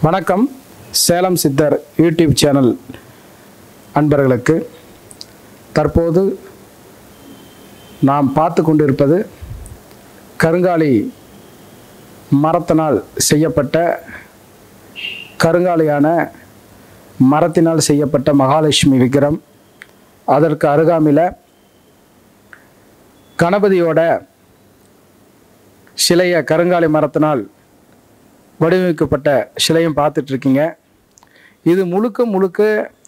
வணக்கம் சேலம் சித்தர் YouTube channel அன்பர்களுக்கு தற்போது நாம் பார்த்து கொண்டிருப்பது கருங்காலி மரத்தினால் செய்யப்பட்ட கருங்காலியான மரத்தினால் செய்யப்பட்ட மகாலட்சுமி விக்கிரம் அதற்கு அருகாமையில் கணபதியோட சிலையை கருங்காலி மரத்தினால் வடிவமைக்கப்பட்ட சிலையும் பார்த்துட்டு இருக்கீங்க இது முழுக்க முழுக்க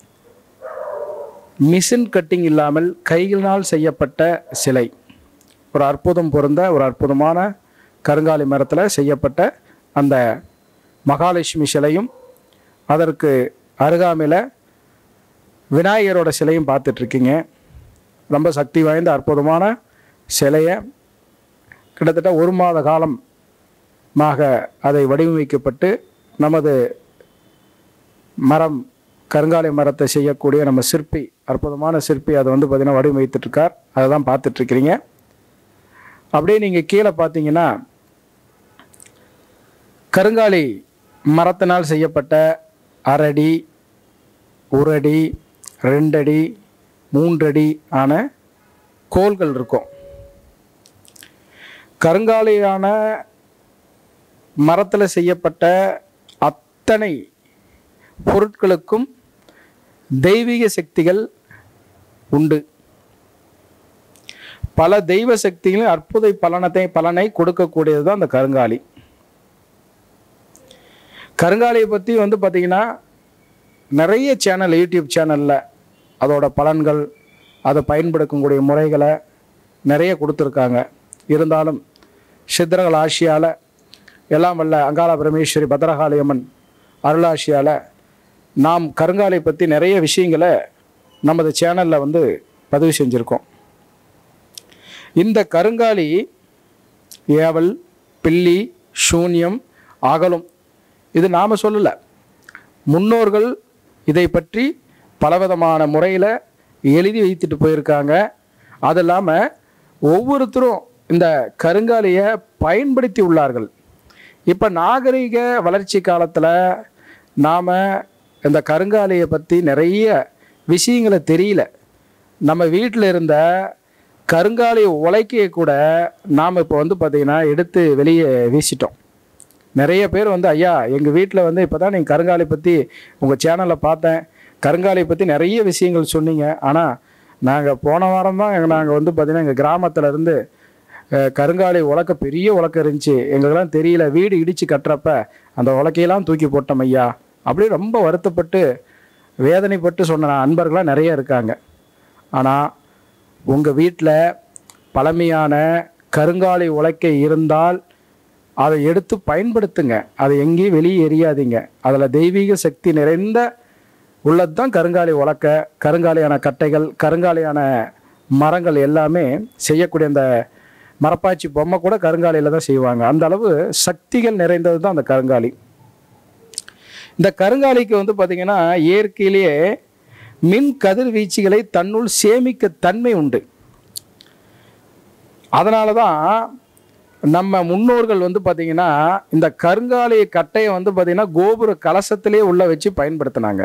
மிஷின் கட்டிங் இல்லாமல் கைகளினால் செய்யப்பட்ட சிலை ஒரு அற்புதம் பொருந்த ஒரு அற்புதமான கருங்காலி மரத்தில் செய்யப்பட்ட அந்த மகாலட்சுமி சிலையும் அதற்கு அருகாமையில் விநாயகரோட சிலையும் பார்த்துட்ருக்கீங்க ரொம்ப சக்தி வாய்ந்த அற்புதமான சிலையை கிட்டத்தட்ட ஒரு மாத காலமாக அதை வடிவமைக்கப்பட்டு நமது மரம் கருங்காலி மரத்தை செய்யக்கூடிய நம்ம சிற்பி அற்புதமான சிற்பி அதை வந்து பார்த்திங்கன்னா வடிவமைத்துட்ருக்கார் அதை தான் பார்த்துட்ருக்கிறீங்க அப்படியே நீங்கள் கீழே பார்த்தீங்கன்னா கருங்காலி மரத்தினால் செய்யப்பட்ட அரடி ஒரு ரெண்டடி மூன்றடி ஆன கோல்கள் இருக்கும் கருங்காலியான மரத்தில் செய்யப்பட்ட அத்தனை பொருட்களுக்கும் தெய்வீக சக்திகள் உண்டு பல தெய்வ சக்திகளின் அற்புத பலனத்தை பலனை கொடுக்கக்கூடியது தான் அந்த கருங்காலி கருங்காலியை பற்றி வந்து பார்த்திங்கன்னா நிறைய சேனல் யூடியூப் சேனலில் அதோட பலன்கள் அதை பயன்படுத்தக்கூடிய முறைகளை நிறைய கொடுத்துருக்காங்க இருந்தாலும் சித்தர்கள் ஆசியால் எல்லாம் வல்ல அங்காள பரமேஸ்வரி பத்ரகாளி அம்மன் அருளாசியால் நாம் கருங்காலை பற்றி நிறைய விஷயங்களை நமது சேனலில் வந்து பதிவு செஞ்சுருக்கோம் இந்த கருங்காலி ஏவல் பில்லி சூன்யம் அகலும் இது நாம் சொல்லலை முன்னோர்கள் இதை பற்றி பலவிதமான முறையில் எழுதி வைத்துட்டு போயிருக்காங்க அது இல்லாமல் ஒவ்வொருத்தரும் இந்த கருங்காலியை பயன்படுத்தி உள்ளார்கள் இப்போ நாகரிக வளர்ச்சி காலத்தில் நாம் இந்த கருங்காலியை பற்றி நிறைய விஷயங்களை தெரியல நம்ம வீட்டில் இருந்த கருங்காலி உலைக்கையை கூட நாம் இப்போ வந்து பார்த்திங்கன்னா எடுத்து வெளியே வீசிட்டோம் நிறைய பேர் வந்து ஐயா எங்கள் வீட்டில் வந்து இப்போ தான் நீங்கள் கருங்காலி பற்றி உங்கள் சேனலில் பார்த்தேன் கருங்காலி பற்றி நிறைய விஷயங்கள் சொன்னீங்க ஆனால் நாங்கள் போன வாரம் தான் நாங்கள் வந்து பார்த்திங்கன்னா எங்கள் கிராமத்தில் இருந்து அஹ், கருங்காலி உலக்க பெரிய உலக்கம் இருந்துச்சு எங்களுக்கெல்லாம் தெரியல வீடு இடித்து கட்டுறப்ப அந்த உலக்கையெல்லாம் தூக்கி போட்டோம் ஐயா அப்படியே ரொம்ப வருத்தப்பட்டு வேதனைப்பட்டு சொன்ன அன்பர்களாக நிறைய இருக்காங்க ஆனால் உங்கள் வீட்டில் பழமையான கருங்காலி உலக்கை இருந்தால் அதை எடுத்து பயன்படுத்துங்க அதை எங்கேயும் வெளியே எறியாதீங்க அதில் தெய்வீக சக்தி நிறைந்த உள்ளது தான் கருங்காலி உலக்க கருங்காலியான கட்டைகள் கருங்காலியான மரங்கள் எல்லாமே செய்யக்கூடிய அந்த மரப்பாச்சி பொம்மை கூட கருங்காலியில் தான் செய்வாங்க அந்த அளவு சக்திகள் நிறைந்தது தான் அந்த கருங்காலி இந்த கருங்காலிக்கு வந்து பார்த்திங்கன்னா இயற்கையிலேயே மின் கதிர்வீச்சுகளை தன்னுள் சேமிக்க தன்மை உண்டு அதனால தான் நம்ம முன்னோர்கள் வந்து பார்த்திங்கன்னா இந்த கருங்காலி கட்டையை வந்து பார்த்திங்கன்னா கோபுர கலசத்திலே உள்ள வச்சு பயன்படுத்தினாங்க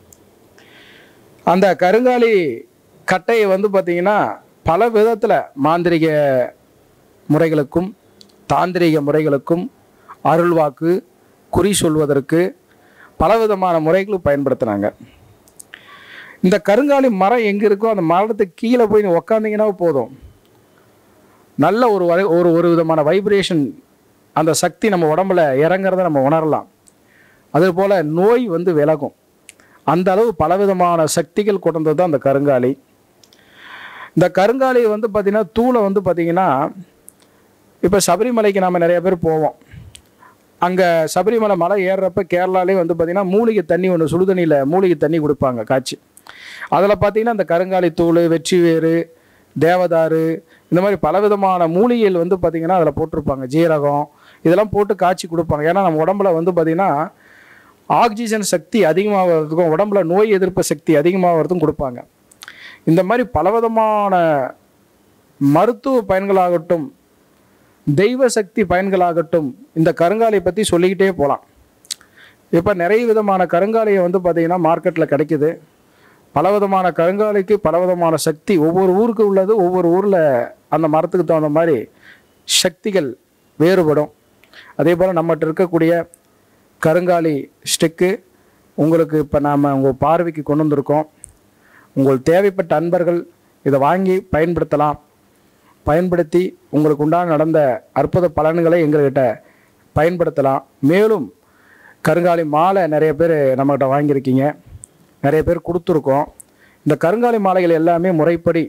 அந்த கருங்காலி கட்டையை வந்து பார்த்திங்கன்னா பல விதத்தில் மாந்திரிக முறைகளுக்கும் தாந்திரிக முறைகளுக்கும் அருள்வாக்கு குறி சொல்வதற்கு பலவிதமான முறைகளும் பயன்படுத்தினாங்க இந்த கருங்காலி மரம் எங்கே இருக்கோ அந்த மரத்துக்கு கீழே போய் நீ உக்காந்தீங்கன்னா போதும் நல்ல ஒரு வரை ஒரு ஒரு விதமான வைப்ரேஷன் அந்த சக்தி நம்ம உடம்புல இறங்குறத நம்ம உணரலாம் அதுபோல் நோய் வந்து விலகும் அந்த அளவு பலவிதமான சக்திகள் கொண்டது தான் அந்த கருங்காலி இந்த கருங்காலி வந்து பார்த்திங்கன்னா தூளை வந்து பார்த்திங்கன்னா இப்போ சபரிமலைக்கு நாம் நிறைய பேர் போவோம் அங்கே சபரிமலை மலை ஏறுறப்ப கேரளாலே வந்து பார்த்திங்கன்னா மூலிகை தண்ணி ஒன்று சுடுதண்ணியில் மூலிகை தண்ணி கொடுப்பாங்க காய்ச்சி அதில் பார்த்திங்கன்னா இந்த கருங்காலி தூள் வெற்றி வேறு தேவதாரு இந்த மாதிரி பலவிதமான மூலிகைகள் வந்து பார்த்திங்கன்னா அதில் போட்டிருப்பாங்க ஜீரகம் இதெல்லாம் போட்டு காய்ச்சி கொடுப்பாங்க ஏன்னா நம்ம உடம்புல வந்து பார்த்திங்கன்னா ஆக்சிஜன் சக்தி அதிகமாகிறதுக்கும் உடம்புல நோய் எதிர்ப்பு சக்தி அதிகமாகிறதுக்கும் கொடுப்பாங்க இந்த மாதிரி பலவிதமான மருத்துவ பயன்களாகட்டும் தெய்வ சக்தி பயன்களாகட்டும் இந்த கருங்காலை பற்றி சொல்லிக்கிட்டே போகலாம் இப்போ நிறைய விதமான கருங்காலியை வந்து பார்த்திங்கன்னா மார்க்கெட்டில் கிடைக்குது பலவிதமான கருங்காலிக்கு பலவிதமான சக்தி ஒவ்வொரு ஊருக்கு உள்ளது ஒவ்வொரு ஊரில் அந்த மரத்துக்கு தகுந்த மாதிரி சக்திகள் வேறுபடும் அதே போல் நம்மகிட்ட இருக்கக்கூடிய கருங்காலி ஸ்டிக்கு உங்களுக்கு இப்போ நாம் உங்கள் பார்வைக்கு கொண்டு வந்திருக்கோம் உங்கள் தேவைப்பட்ட அன்பர்கள் இதை வாங்கி பயன்படுத்தலாம் பயன்படுத்தி உங்களுக்கு உண்டான நடந்த அற்புத பலன்களை எங்கள்கிட்ட பயன்படுத்தலாம் மேலும் கருங்காலி மாலை நிறைய பேர் நம்மகிட்ட வாங்கியிருக்கீங்க நிறைய பேர் கொடுத்துருக்கோம் இந்த கருங்காலி மாலைகள் எல்லாமே முறைப்படி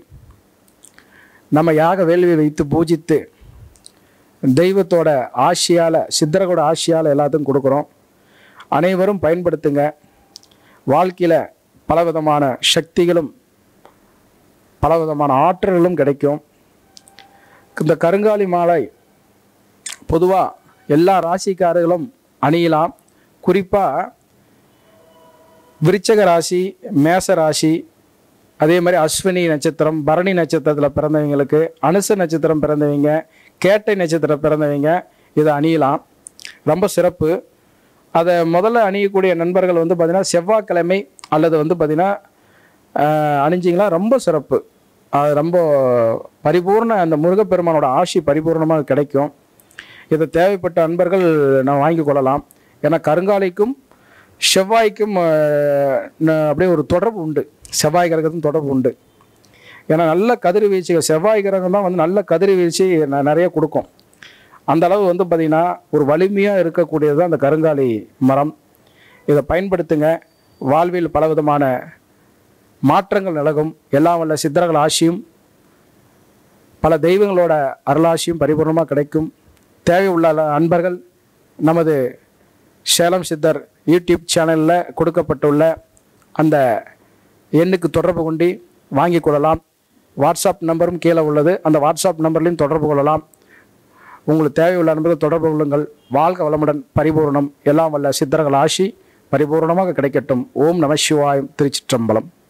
நம்ம யாக வேள்வி வைத்து பூஜித்து தெய்வத்தோட ஆசியால் சித்தர்களோட ஆசியால் எல்லாத்துக்கும் கொடுக்குறோம் அனைவரும் பயன்படுத்துங்க வாழ்க்கையில் பலவிதமான சக்திகளும் பலவிதமான ஆற்றல்களும் கிடைக்கும் இந்த கருங்காலி மாலை பொதுவாக எல்லா ராசிக்காரர்களும் அணியலாம் குறிப்பாக விருச்சக ராசி மேச ராசி அதே மாதிரி அஸ்வினி நட்சத்திரம் பரணி நட்சத்திரத்தில் பிறந்தவங்களுக்கு அனுச நட்சத்திரம் பிறந்தவங்க கேட்டை நட்சத்திரம் பிறந்தவங்க இதை அணியலாம் ரொம்ப சிறப்பு அதை முதல்ல அணியக்கூடிய நண்பர்கள் வந்து பார்த்திங்கன்னா செவ்வாய்க்கிழமை அல்லது வந்து பார்த்திங்கன்னா ஆஹ், அணிஞ்சிங்களா ரொம்ப சிறப்பு அது ரொம்ப பரிபூர்ண அந்த முருகப்பெருமானோட ஆசி பரிபூர்ணமாக கிடைக்கும் இதை தேவைப்பட்ட அன்பர்கள் நான் வாங்கி கொள்ளலாம் ஏன்னா கருங்காலிக்கும் செவ்வாய்க்கும் ஆஹ், ந- அப்படியே ஒரு தொடர்பு உண்டு செவ்வாய் கிரகத்துக்கும் தொடர்பு உண்டு ஏன்னா நல்ல கதிர்வீழ்ச்சிகள் செவ்வாய் கிரகம் தான் வந்து நல்ல கதிர்வீழ்ச்சி ந- நிறைய கொடுக்கும் அந்த அளவு வந்து பார்த்திங்கன்னா ஒரு வலிமையாக இருக்கக்கூடியது தான் அந்த கருங்காலி மரம் இதை பயன்படுத்துங்க வாழ்வில் பலவிதமான மாற்றங்கள் நிலகும் எல்லாம் வல்ல சித்தர்கள் ஆசியும் பல தெய்வங்களோட அருளாசியும் பரிபூர்ணமாக கிடைக்கும் தேவை உள்ள அன்பர்கள் நமது சேலம் சித்தர் யூடியூப் சேனலில் கொடுக்கப்பட்டுள்ள அந்த எண்ணுக்கு தொடர்பு கொண்டு வாங்கிக் கொள்ளலாம் வாட்ஸ்அப் நம்பரும் கீழே உள்ளது அந்த வாட்ஸ்அப் நம்பர்லையும் தொடர்பு கொள்ளலாம் உங்களுக்கு தேவையுள்ள நண்பர்கள் தொடர்பு கொள்ளுங்கள் வாழ்க வளமுடன் பரிபூரணம் எல்லாம் வல்ல சித்தர்கள் ஆசி பரிபூரணமாக கிடைக்கட்டும் ஓம் நம சிவாயம் திருச்சிற்றம்பலம்